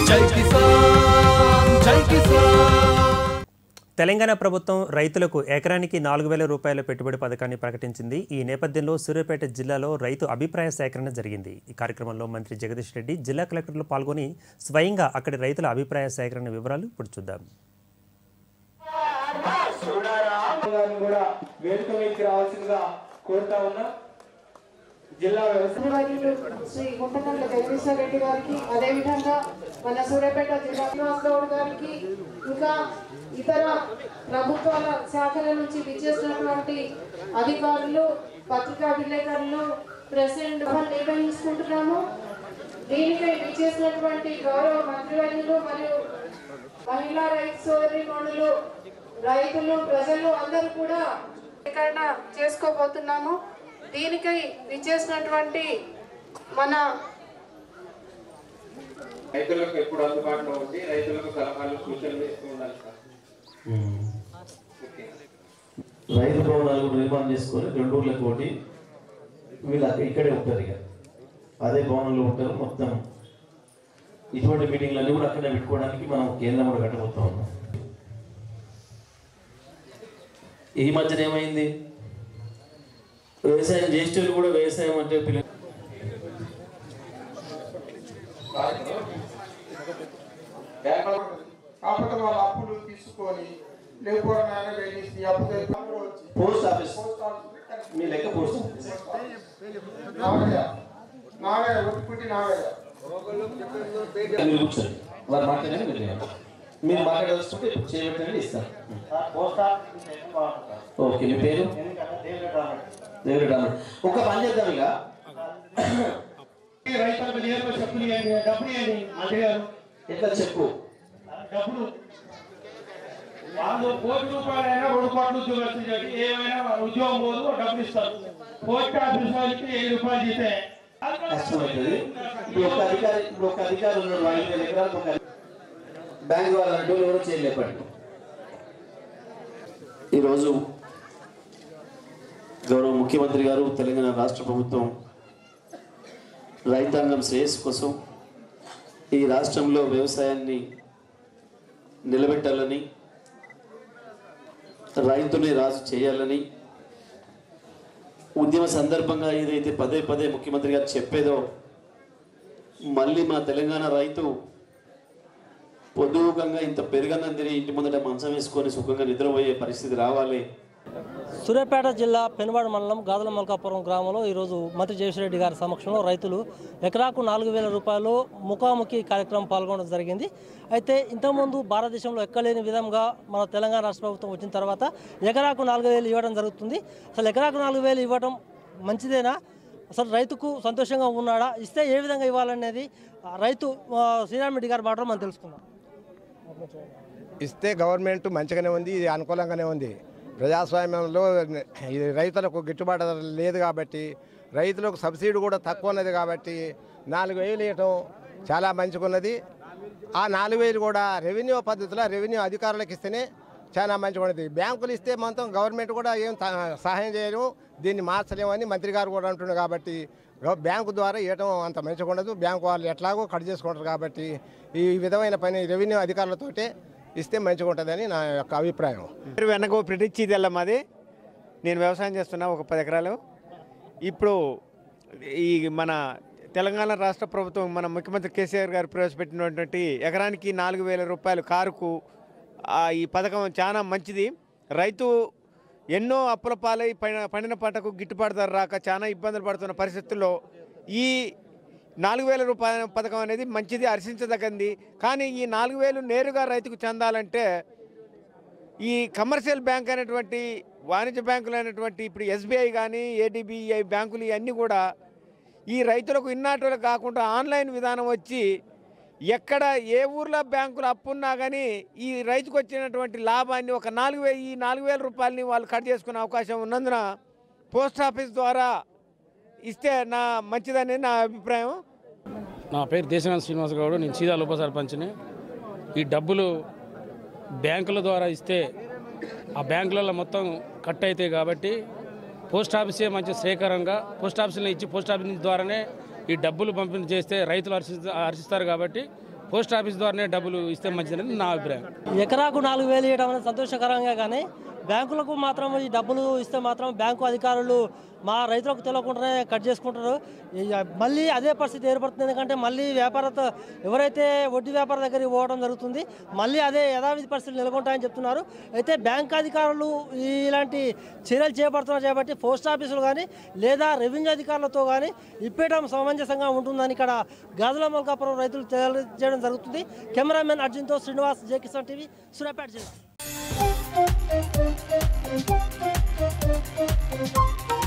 జై కిసాన్ జై కిసాన్ తెలంగాణ ప్రభుత్వం రైతులకు ఎకరానికి నాలుగు వేల రూపాయల పెట్టుబడి పథకాన్ని ప్రకటించింది ఈ నేపథ్యంలో సూర్యాపేట జిల్లాలో రైతు అభిప్రాయ సేకరణ జరిగింది ఈ కార్యక్రమంలో మంత్రి జగదీష్ రెడ్డి జిల్లా కలెక్టర్లు పాల్గొని స్వయంగా అక్కడి రైతుల అభిప్రాయ సేకరణ వివరాలు ఇప్పుడు చూద్దాం గారిని కూడా వేదిక మీదకి రావాల్సిందిగా కోరుతా ఉన్నా జిల్లా వ్యవసాయ వర్యులు శ్రీ గుంటకల్ల జగదీశ్వర రెడ్డి గారికి అదేవిధంగా మన సూర్యాపేట జిల్లా శ్రీనివాస్ గౌడ్ గారికి ఇంకా ఇతర ప్రభుత్వాల శాఖల నుంచి విచ్చేసినటువంటి అధికారులు పత్రికా విలేకరులు ప్రెసిడెంట్ నిర్వహించుకుంటున్నాము దీనికై విచ్చేసినటువంటి గౌరవ మంత్రివర్యులు మరియు మహిళా రైతు సోదరిమణులు రైతులు ప్రజలు అందరూ కూడా సేకరణ చేసుకోబోతున్నాము దీనికై విచ్చేసినటువంటి మన రైతులకు ఎప్పుడు అందుబాటులో ఉండి రైతులకు సలహాలు సూచనలు ఇస్తూ ఉండాలి సార్ రైతు భవనాలు కూడా నిర్మాణం చేసుకొని రెండు ఊర్లకు ఒకటి వీళ్ళు అక్కడ ఇక్కడే ఉంటారు ఇక అదే భవనంలో ఉంటారు మొత్తం ఇటువంటి మీటింగ్లన్నీ కూడా అక్కడే పెట్టుకోవడానికి మనం కేంద్రం కూడా కట్టబోతా ఉన్నాం ఈ మధ్యన ఏమైంది వ్యవసాయం చేసేటోళ్ళు కూడా వ్యవసాయం అంటే పిల్ల కాకపోతే వాళ్ళ అప్పులు తీసుకొని లేకపోతే నాయన వెళ్ళి అప్పు తెచ్చి పోస్ట్ ఆఫీస్ మీ లెక్క పోస్ట్ ఆఫీస్ నాగయ్య నాగయ్య ఒట్టుకుంటి నాగయ్య మీరు కూర్చోండి వారు మాట్లాడండి మీరు లేవండి. మీరు మాట్లాడవలసింటే ఇప్పుడు చేయబెట్టండి ఇస్తాను ఓకే మీ పేరు దేవుడు రాముడు ఒక పని చేద్దాం ఇక రైతులకు నేరుగా చెప్పులు ఇవ్వండి డబ్బులు ఇవ్వండి మంత్రి గారు ఎట్లా చెప్పు డబ్బులు వాళ్ళు కోటి రూపాయలైనా రెండు కోట్ల ఉద్యోగస్తులు చెప్పి ఏమైనా ఉద్యోగం పోదు డబ్బులు ఇస్తారు పోస్ట్ ఆఫీస్ వాళ్ళకి వెయ్యి రూపాయలు జీతే కష్టమవుతుంది ఇప్పుడు ఒక అధికారి ఇప్పుడు ఒక అధికారి ఉన్నాడు ఐదు వేల ఎకరాలకు ఒక బ్యాంక్ వాళ్ళంటూ ఎవరో చేయలేపండి ఈరోజు గౌరవ ముఖ్యమంత్రి గారు తెలంగాణ రాష్ట్ర ప్రభుత్వం రైతాంగం శ్రేయస్సు కోసం ఈ రాష్ట్రంలో వ్యవసాయాన్ని నిలబెట్టాలని రైతుని రాజు చేయాలని ఉద్యమ సందర్భంగా ఏదైతే పదే పదే ముఖ్యమంత్రి గారు చెప్పేదో మళ్ళీ మా తెలంగాణ రైతు పొద్దుగంగా ఇంత పెరుగన్నం తిని ఇంటి ముందట మంచం వేసుకొని సుఖంగా నిద్రపోయే పరిస్థితి రావాలి సూర్యాపేట జిల్లా పెనుబాడు మండలం గాదల మల్కాపురం గ్రామంలో ఈరోజు మంత్రి జయశ్రెడ్డి గారి సమక్షంలో రైతులు ఎకరాకు నాలుగు వేల రూపాయలు ముఖాముఖి కార్యక్రమం పాల్గొనడం జరిగింది అయితే ఇంతకుముందు భారతదేశంలో ఎక్కలేని విధంగా మన తెలంగాణ రాష్ట్ర ప్రభుత్వం వచ్చిన తర్వాత ఎకరాకు నాలుగు వేలు ఇవ్వడం జరుగుతుంది అసలు ఎకరాకు నాలుగు వేలు ఇవ్వడం మంచిదేనా అసలు రైతుకు సంతోషంగా ఉన్నాడా ఇస్తే ఏ విధంగా ఇవ్వాలనేది ఆ, రైతు ఆ, శ్రీరామ్ రెడ్డి గారి మాటలో మనం తెలుసుకుందాం ఇస్తే గవర్నమెంట్ మంచిగానే ఉంది ఇది అనుకూలంగానే ఉంది ప్రజాస్వామ్యంలో ఇది రైతులకు గిట్టుబాటు ధర లేదు కాబట్టి రైతులకు సబ్సిడీ కూడా తక్కువ ఉన్నది కాబట్టి నాలుగు వేలు ఇవ్వటం చాలా మంచిగా ఉన్నది ఆ నాలుగు వేలు కూడా రెవెన్యూ పద్ధతిలో రెవెన్యూ అధికారులకు ఇస్తేనే చాలా మంచిగా ఉన్నది బ్యాంకులు ఇస్తే మొత్తం గవర్నమెంట్ కూడా ఏం త- సహాయం చేయలేము దీన్ని మార్చలేమని మంత్రి గారు కూడా అంటున్నారు కాబట్టి గవ- బ్యాంకు ద్వారా ఇవ్వటం అంత మంచిగా ఉండదు బ్యాంకు వాళ్ళు ఎట్లాగో కట్ చేసుకుంటారు కాబట్టి ఈ విధమైన పని రెవెన్యూ అధికారులతోటే ఇస్తే మంచిగా ఉంటుందని నా యొక్క అభిప్రాయం పేరు వెనక ప్రిటిచ్చి తెల్ల మాది నేను వ్యవసాయం చేస్తున్నా ఒక పది ఎకరాలు ఇప్పుడు ఈ మన తెలంగాణ రాష్ట్ర ప్రభుత్వం మన ముఖ్యమంత్రి కేసీఆర్ గారు ప్రవేశపెట్టినటువంటి ఎకరానికి నాలుగు వేల రూపాయలు కారుకు ఆ, ఈ పథకం చాలా మంచిది రైతు ఎన్నో అప్పుల పాలై పైన పండిన పంటకు గిట్టుబాటు ధర రాక చాలా ఇబ్బందులు పడుతున్న పరిస్థితుల్లో ఈ నాలుగు వేల రూపాయల పథకం అనేది మంచిది హర్షించదగ్గంది కానీ ఈ నాలుగు వేలు నేరుగా రైతుకు చెందాలంటే ఈ కమర్షియల్ బ్యాంక్ అనేటువంటి వాణిజ్య బ్యాంకులు అయినటువంటి ఇప్పుడు ఎస్బీఐ కానీ ఏడిబిఐ బ్యాంకులు ఇవన్నీ కూడా ఈ రైతులకు ఇన్నాటులకు కాకుండా ఆన్లైన్ విధానం వచ్చి ఎక్కడ ఏ ఊర్లో బ్యాంకులు అప్పున్నా కానీ ఈ రైతుకు వచ్చినటువంటి లాభాన్ని ఒక నాలుగు వేలు ఈ నాలుగు వేల రూపాయలని వాళ్ళు కట్ చేసుకునే అవకాశం ఉన్నందున పోస్ట్ ఆఫీస్ ద్వారా ఇస్తే నా మంచిదని నా అభిప్రాయం నా పేరు దేశనాథ్ శ్రీనివాస్ గౌడ్ నేను సీదాల ఉప సర్పంచ్ని ఈ డబ్బులు బ్యాంకుల ద్వారా ఇస్తే ఆ బ్యాంకులలో మొత్తం కట్ అవుతాయి కాబట్టి పోస్ట్ ఆఫీసే మంచి శ్రేకరంగా పోస్ట్ ఆఫీసులో ఇచ్చి పోస్ట్ ఆఫీస్ ద్వారానే ఈ డబ్బులు పంపిణీ చేస్తే రైతులు హర్షి హర్షిస్తారు కాబట్టి పోస్ట్ ఆఫీస్ ద్వారానే డబ్బులు ఇస్తే మంచిదని నా అభిప్రాయం ఎకరాకు నాలుగు వేలు ఇవ్వడం అనేది సంతోషకరంగా కానీ బ్యాంకులకు మాత్రం ఈ డబ్బులు ఇస్తే మాత్రం బ్యాంకు అధికారులు మా రైతులకు తెలియకుండానే కట్ చేసుకుంటారు ఇక మళ్ళీ అదే పరిస్థితి ఏర్పడుతుంది ఎందుకంటే మళ్ళీ వ్యాపారత ఎవరైతే వడ్డీ వ్యాపార దగ్గరికి పోవడం జరుగుతుంది మళ్ళీ అదే యథావిధి పరిస్థితులు నెలకొంటాయని చెప్తున్నారు అయితే బ్యాంక్ అధికారులు ఈ- ఇలాంటి చర్యలు చేపడుతున్నారు కాబట్టి పోస్ట్ ఆఫీసులు కానీ లేదా రెవెన్యూ అధికారులతో కానీ ఇప్పేయడం సమంజసంగా ఉంటుందని ఇక్కడ గాజుల మల్కాపురం రైతులు తెలియజేయడం జరుగుతుంది కెమెరామెన్ అర్జున్తో శ్రీనివాస్ జే కిసాన్ టీవీ సూర్యాపేట జిల్లా